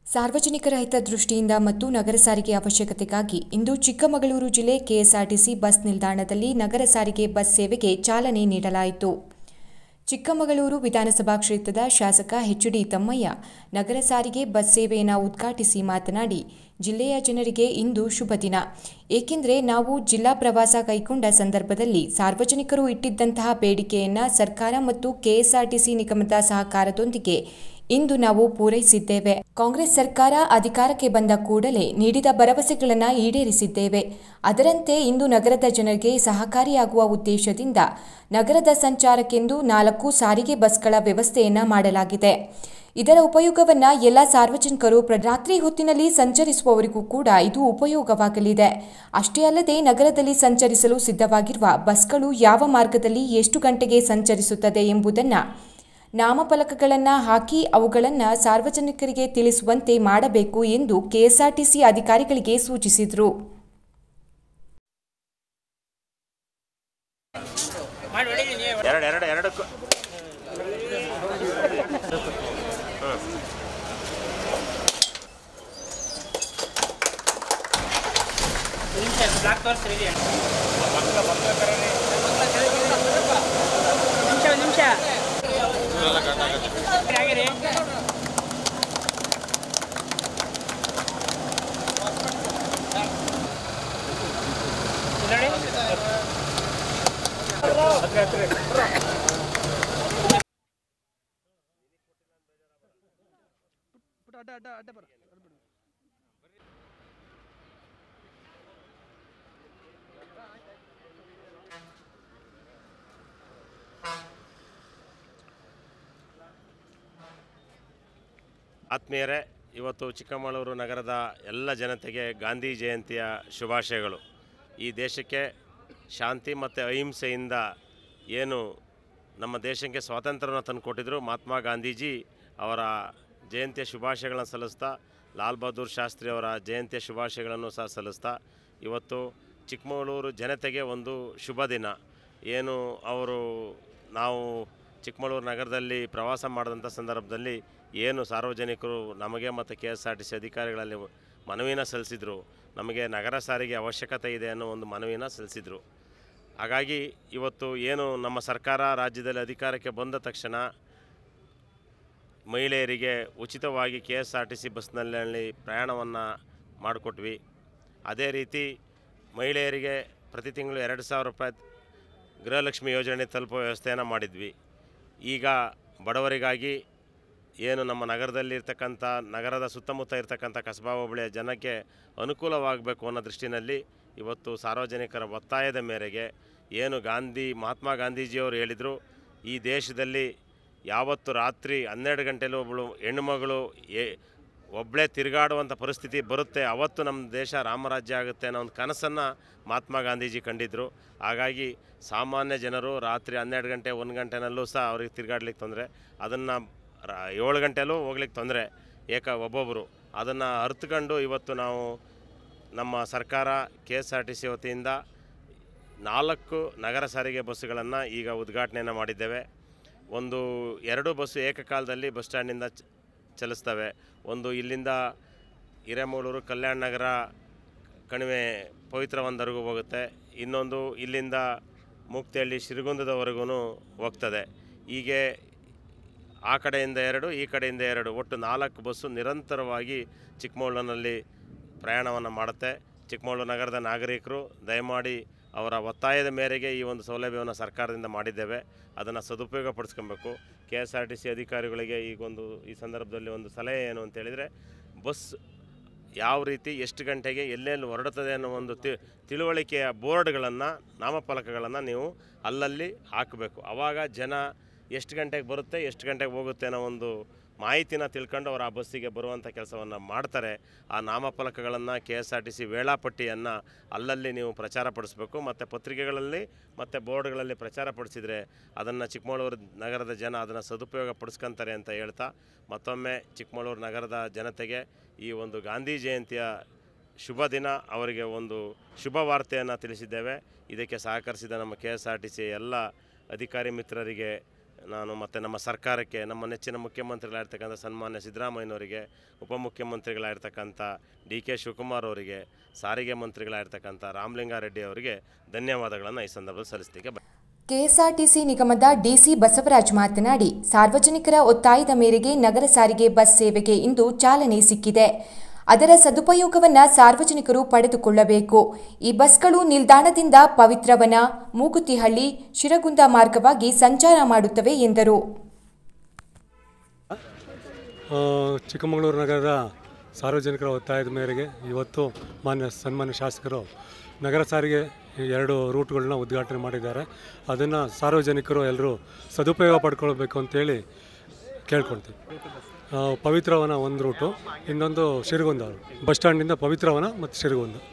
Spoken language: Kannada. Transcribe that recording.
ಸಾರ್ವಜನಿಕರ ಹಿತದೃಷ್ಟಿಯಿಂದ ಮತ್ತು ನಗರ ಸಾರಿಗೆ ಅವಶ್ಯಕತೆಗಾಗಿ ಇಂದು ಚಿಕ್ಕಮಗಳೂರು ಜಿಲ್ಲೆ ಕೆಎಸ್ಆರ್ಟಿಸಿ ಬಸ್ ನಿಲ್ದಾಣದಲ್ಲಿ ನಗರ ಸಾರಿಗೆ ಬಸ್ ಸೇವೆಗೆ ಚಾಲನೆ ನೀಡಲಾಯಿತು ಚಿಕ್ಕಮಗಳೂರು ವಿಧಾನಸಭಾ ಕ್ಷೇತ್ರದ ಶಾಸಕ ಎಚ್ ಡಿ ತಮ್ಮಯ್ಯ ನಗರ ಸಾರಿಗೆ ಬಸ್ ಸೇವೆಯನ್ನು ಉದ್ಘಾಟಿಸಿ ಮಾತನಾಡಿ ಜಿಲ್ಲೆಯ ಜನರಿಗೆ ಇಂದು ಶುಭ ದಿನ ಏಕೆಂದರೆ ನಾವು ಜಿಲ್ಲಾ ಪ್ರವಾಸ ಕೈಗೊಂಡ ಸಂದರ್ಭದಲ್ಲಿ ಸಾರ್ವಜನಿಕರು ಇಟ್ಟಿದ್ದಂತಹ ಬೇಡಿಕೆಯನ್ನು ಸರ್ಕಾರ ಮತ್ತು ಕೆಎಸ್ಆರ್ಟಿಸಿ ನಿಗಮದ ಸಹಕಾರದೊಂದಿಗೆ ಇಂದು ನಾವು ಪೂರೈಸಿದ್ದೇವೆ ಕಾಂಗ್ರೆಸ್ ಸರ್ಕಾರ ಅಧಿಕಾರಕ್ಕೆ ಬಂದ ಕೂಡಲೇ ನೀಡಿದ ಭರವಸೆಗಳನ್ನು ಈಡೇರಿಸಿದ್ದೇವೆ ಅದರಂತೆ ಇಂದು ನಗರದ ಜನರಿಗೆ ಸಹಕಾರಿಯಾಗುವ ಉದ್ದೇಶದಿಂದ ನಗರದ ಸಂಚಾರಕ್ಕೆಂದು ನಾಲ್ಕು ಸಾರಿಗೆ ಬಸ್ಗಳ ವ್ಯವಸ್ಥೆಯನ್ನ ಮಾಡಲಾಗಿದೆ ಇದರ ಉಪಯೋಗವನ್ನ ಎಲ್ಲ ಸಾರ್ವಜನಿಕರು ಪ್ರ- ರಾತ್ರಿ ಹೊತ್ತಿನಲ್ಲಿ ಸಂಚರಿಸುವವರಿಗೂ ಕೂಡ ಇದು ಉಪಯೋಗವಾಗಲಿದೆ ಅಷ್ಟೇ ಅಲ್ಲದೆ ನಗರದಲ್ಲಿ ಸಂಚರಿಸಲು ಸಿದ್ಧವಾಗಿರುವ ಬಸ್ಗಳು ಯಾವ ಮಾರ್ಗದಲ್ಲಿ ಎಷ್ಟು ಗಂಟೆಗೆ ಸಂಚರಿಸುತ್ತದೆ ಎಂಬುದನ್ನು ನಾಮಫಲಕಗಳನ್ನು ಹಾಕಿ ಅವುಗಳನ್ನು ಸಾರ್ವಜನಿಕರಿಗೆ ತಿಳಿಸುವಂತೆ ಮಾಡಬೇಕು ಎಂದು ಕೆಎಸ್ಆರ್ಟಿಸಿ ಅಧಿಕಾರಿಗಳಿಗೆ ಸೂಚಿಸಿದರು ಎರಡು ಎರಡು ಎರಡಕ್ಕೂ ಬ್ಲಾಕ್ ತೋರಿಸ್ರಿ ಇದೆ ನಿಮಿಷ ಒಂದು ನಿಮಿಷ ಆಗಿರಿ ನೋಡಿ ಆತ್ಮೀಯರೇ ಇವತ್ತು ಚಿಕ್ಕಮಗಳೂರು ನಗರದ ಎಲ್ಲ ಜನತೆಗೆ ಗಾಂಧಿ ಜಯಂತಿಯ ಶುಭಾಶಯಗಳು ಈ ದೇಶಕ್ಕೆ ಶಾಂತಿ ಮತ್ತು ಅಹಿಂಸೆಯಿಂದ ಏನು ನಮ್ಮ ದೇಶಕ್ಕೆ ಸ್ವಾತಂತ್ರ್ಯವನ್ನು ತಂದುಕೊಟ್ಟಿದ್ರು ಮಹಾತ್ಮ ಗಾಂಧೀಜಿ ಅವರ ಜಯಂತಿಯ ಶುಭಾಶಯಗಳನ್ನು ಸಲ್ಲಿಸ್ತಾ ಲಾಲ್ ಬಹದ್ದೂರ್ ಶಾಸ್ತ್ರಿ ಅವರ ಜಯಂತಿಯ ಶುಭಾಶಯಗಳನ್ನು ಸಹ ಸಲ್ಲಿಸ್ತಾ ಇವತ್ತು ಚಿಕ್ಕಮಗಳೂರು ಜನತೆಗೆ ಒಂದು ಶುಭ ದಿನ ಏನು ಅವರು ನಾವು ಚಿಕ್ಕಮಗಳೂರು ನಗರದಲ್ಲಿ ಪ್ರವಾಸ ಮಾಡಿದಂಥ ಸಂದರ್ಭದಲ್ಲಿ ಏನು ಸಾರ್ವಜನಿಕರು ನಮಗೆ ಮತ್ತು K S R T C ಅಧಿಕಾರಿಗಳಲ್ಲಿ ಮನವಿನ ಸಲ್ಲಿಸಿದರು ನಮಗೆ ನಗರ ಸಾರಿಗೆ ಅವಶ್ಯಕತೆ ಇದೆ ಅನ್ನೋ ಒಂದು ಮನವಿನ ಸಲ್ಲಿಸಿದರು ಹಾಗಾಗಿ ಇವತ್ತು ಏನು ನಮ್ಮ ಸರ್ಕಾರ ರಾಜ್ಯದಲ್ಲಿ ಅಧಿಕಾರಕ್ಕೆ ಬಂದ ತಕ್ಷಣ ಮಹಿಳೆಯರಿಗೆ ಉಚಿತವಾಗಿ K S R T C ಬಸ್ನಲ್ಲಿ ಪ್ರಯಾಣವನ್ನು ಮಾಡಿಕೊಟ್ವಿ ಅದೇ ರೀತಿ ಮಹಿಳೆಯರಿಗೆ ಪ್ರತಿ ತಿಂಗಳು ಎರಡು ಸಾವಿರ ರೂಪಾಯಿ ಗೃಹಲಕ್ಷ್ಮಿ ಯೋಜನೆ ತಲುಪುವ ವ್ಯವಸ್ಥೆಯನ್ನು ಮಾಡಿದ್ವಿ ಈಗ ಬಡವರಿಗಾಗಿ ಏನು ನಮ್ಮ ನಗರದಲ್ಲಿರ್ತಕ್ಕಂಥ ನಗರದ ಸುತ್ತಮುತ್ತ ಇರ್ತಕ್ಕಂಥ ಕಸಬಾ ಹೋಬಳಿಯ ಜನಕ್ಕೆ ಅನುಕೂಲವಾಗಬೇಕು ಅನ್ನೋ ದೃಷ್ಟಿನಲ್ಲಿ ಇವತ್ತು ಸಾರ್ವಜನಿಕರ ಒತ್ತಾಯದ ಮೇರೆಗೆ ಏನು ಗಾಂಧಿ ಮಹಾತ್ಮ ಗಾಂಧೀಜಿಯವರು ಹೇಳಿದರು ಈ ದೇಶದಲ್ಲಿ ಯಾವತ್ತು ರಾತ್ರಿ ಹನ್ನೆರಡು ಗಂಟೆಲೂ ಒಬ್ಬಳು ಹೆಣ್ಣುಮಗಳು ಏ ಒಬ್ಬಳೇ ತಿರುಗಾಡುವಂಥ ಪರಿಸ್ಥಿತಿ ಬರುತ್ತೆ ಅವತ್ತು ನಮ್ಮ ದೇಶ ರಾಮರಾಜ್ಯ ಆಗುತ್ತೆ ಅನ್ನೋ ಒಂದು ಕನಸನ್ನು ಮಹಾತ್ಮ ಗಾಂಧೀಜಿ ಕಂಡಿದ್ದರು ಹಾಗಾಗಿ ಸಾಮಾನ್ಯ ಜನರು ರಾತ್ರಿ ಹನ್ನೆರಡು ಗಂಟೆ ಒಂದು ಗಂಟೆನಲ್ಲೂ ಸಹ ಅವ್ರಿಗೆ ತಿರುಗಾಡ್ಲಿಕ್ಕೆ ತೊಂದರೆ ಅದನ್ನು ಏಳು ಗಂಟೆಲೂ ಹೋಗ್ಲಿಕ್ಕೆ ತೊಂದರೆ ಏಕ ಒಬ್ಬೊಬ್ಬರು ಅದನ್ನು ಅರ್ಥಕೊಂಡು ಇವತ್ತು ನಾವು ನಮ್ಮ ಸರ್ಕಾರ K S R T C ವತಿಯಿಂದ ನಾಲ್ಕು ನಗರ ಸಾರಿಗೆ ಬಸ್ಸುಗಳನ್ನು ಈಗ ಉದ್ಘಾಟನೆಯನ್ನು ಮಾಡಿದ್ದೇವೆ ಒಂದು ಎರಡು ಬಸ್ಸು ಏಕಕಾಲದಲ್ಲಿ ಬಸ್ ಸ್ಟ್ಯಾಂಡಿಂದ ಚ- ಚಲಿಸ್ತವೆ ಒಂದು ಇಲ್ಲಿಂದ ಹಿರೇಮಗಳೂರು ಕಲ್ಯಾಣ ನಗರ ಕಣಿವೆ ಪವಿತ್ರವಂದವರೆಗೂ ಹೋಗುತ್ತೆ ಇನ್ನೊಂದು ಇಲ್ಲಿಂದ ಮುಕ್ತಿಹಳ್ಳಿ ಶಿರಗುಂದದವರೆಗೂ ಹೋಗ್ತದೆ ಹೀಗೆ ಆ ಕಡೆಯಿಂದ ಎರಡು ಈ ಕಡೆಯಿಂದ ಎರಡು ಒಟ್ಟು ನಾಲ್ಕು ಬಸ್ಸು ನಿರಂತರವಾಗಿ ಚಿಕ್ಕಮಗಳೂರಿನಲ್ಲಿ ಪ್ರಯಾಣವನ್ನು ಮಾಡುತ್ತೆ ಚಿಕ್ಕಮಗಳೂರು ನಗರದ ನಾಗರಿಕರು ದಯಮಾಡಿ ಅವರ ಒತ್ತಾಯದ ಮೇರೆಗೆ ಈ ಒಂದು ಸೌಲಭ್ಯವನ್ನು ಸರ್ಕಾರದಿಂದ ಮಾಡಿದ್ದೇವೆ ಅದನ್ನು ಸದುಪಯೋಗ ಪಡಿಸ್ಕೊಬೇಕು K S R T C ಅಧಿಕಾರಿಗಳಿಗೆ ಈಗೊಂದು ಈ ಸಂದರ್ಭದಲ್ಲಿ ಒಂದು ಸಲಹೆ ಏನು ಅಂತ ಹೇಳಿದರೆ ಬಸ್ ಯಾವ ರೀತಿ ಎಷ್ಟು ಗಂಟೆಗೆ ಎಲ್ಲೆಲ್ಲಿ ಹೊರಡುತ್ತದೆ ಅನ್ನೋ ಒಂದು ತಿ ತಿಳುವಳಿಕೆಯ ಬೋರ್ಡ್ಗಳನ್ನು ನಾಮಫಲಕಗಳನ್ನು ನೀವು ಅಲ್ಲಲ್ಲಿ ಹಾಕಬೇಕು ಆವಾಗ ಜನ ಎಷ್ಟು ಗಂಟೆಗೆ ಬರುತ್ತೆ ಎಷ್ಟು ಗಂಟೆಗೆ ಹೋಗುತ್ತೆ ಅನ್ನೋ ಒಂದು ಮಾಹಿತಿನ ತಿಳ್ಕೊಂಡು ಅವರು ಆ ಬಸ್ಸಿಗೆ ಬರುವಂಥ ಕೆಲಸವನ್ನು ಮಾಡ್ತಾರೆ ಆ ನಾಮಫಲಕಗಳನ್ನು K S R T C ವೇಳಾಪಟ್ಟಿಯನ್ನು ಅಲ್ಲಲ್ಲಿ ನೀವು ಪ್ರಚಾರ ಪಡಿಸ್ಬೇಕು ಮತ್ತು ಪತ್ರಿಕೆಗಳಲ್ಲಿ ಮತ್ತು ಬೋರ್ಡ್ಗಳಲ್ಲಿ ಪ್ರಚಾರ ಪಡಿಸಿದರೆ ಅದನ್ನು ಚಿಕ್ಕಮಗಳೂರು ನಗರದ ಜನ ಅದನ್ನು ಸದುಪಯೋಗ ಪಡಿಸ್ಕೊಂತಾರೆ ಅಂತ ಹೇಳ್ತಾ ಮತ್ತೊಮ್ಮೆ ಚಿಕ್ಕಮಗಳೂರು ನಗರದ ಜನತೆಗೆ ಈ ಒಂದು ಗಾಂಧಿ ಜಯಂತಿಯ ಶುಭ ದಿನ ಅವರಿಗೆ ಒಂದು ಶುಭ ವಾರ್ತೆಯನ್ನು ತಿಳಿಸಿದ್ದೇವೆ ಇದಕ್ಕೆ ಸಹಕರಿಸಿದ ನಮ್ಮ K S R T C ಎಲ್ಲ ಅಧಿಕಾರಿ ಮಿತ್ರರಿಗೆ ನಾನು ಮತ್ತು ನಮ್ಮ ಸರ್ಕಾರಕ್ಕೆ ನಮ್ಮ ನೆಚ್ಚಿನ ಮುಖ್ಯಮಂತ್ರಿಗಳಾಗಿರ್ತಕ್ಕಂಥ ಸನ್ಮಾನ್ಯ ಸಿದ್ದರಾಮಯ್ಯನವರಿಗೆ ಉಪಮುಖ್ಯಮಂತ್ರಿಗಳಾಗಿರ್ತಕ್ಕಂಥ ಡಿ ಕೆ ಶಿವಕುಮಾರ್ ಅವರಿಗೆ ಸಾರಿಗೆ ಮಂತ್ರಿಗಳಾಗಿರ್ತಕ್ಕಂಥ ರಾಮಲಿಂಗಾರೆಡ್ಡಿ ಅವರಿಗೆ ಧನ್ಯವಾದಗಳನ್ನು ಈ ಸಂದರ್ಭದಲ್ಲಿ ಸಲ್ಲಿಸಲಿಕ್ಕೆ ಬ ಕೆಎಸ್ಆರ್ಟಿಸಿ ನಿಗಮದ ಡಿಸಿ ಬಸವರಾಜ್ ಮಾತನಾಡಿ ಸಾರ್ವಜನಿಕರ ಒತ್ತಾಯದ ಮೇರೆಗೆ ನಗರ ಸಾರಿಗೆ ಬಸ್ ಸೇವೆಗೆ ಇಂದು ಚಾಲನೆ ಸಿಕ್ಕಿದೆ ಅದರ ಸದುಪಯೋಗವನ್ನು ಸಾರ್ವಜನಿಕರು ಪಡೆದುಕೊಳ್ಳಬೇಕು ಈ ಬಸ್ಗಳು ನಿಲ್ದಾಣದಿಂದ ಪವಿತ್ರವನ ಮೂಗುತಿಹಳ್ಳಿ ಶಿರಗುಂದ ಮಾರ್ಗವಾಗಿ ಸಂಚಾರ ಮಾಡುತ್ತವೆ ಎಂದರು ಆ, ಚಿಕ್ಕಮಗಳೂರು ನಗರದ ಸಾರ್ವಜನಿಕರ ಒತ್ತಾಯದ ಮೇರೆಗೆ ಇವತ್ತು ಮಾನ್ಯ ಸನ್ಮಾನ್ಯ ಶಾಸಕರು ನಗರ ಸಾರಿಗೆ ಎರಡು ರೂಟ್ಗಳನ್ನ ಉದ್ಘಾಟನೆ ಮಾಡಿದ್ದಾರೆ ಅದನ್ನು ಸಾರ್ವಜನಿಕರು ಎಲ್ಲರೂ ಸದುಪಯೋಗ ಪಡ್ಕೊಳ್ಬೇಕು ಅಂತೇಳಿ ಕೇಳ್ಕೊಳ್ತೀವಿ ಆ, ಪವಿತ್ರವನ ಒಂದು ರೂಟು ಇನ್ನೊಂದು ಶಿರಗುಂದ ಬಸ್ ಸ್ಟ್ಯಾಂಡಿಂದ ಪವಿತ್ರವನ ಮತ್ತು ಶಿರಗುಂದ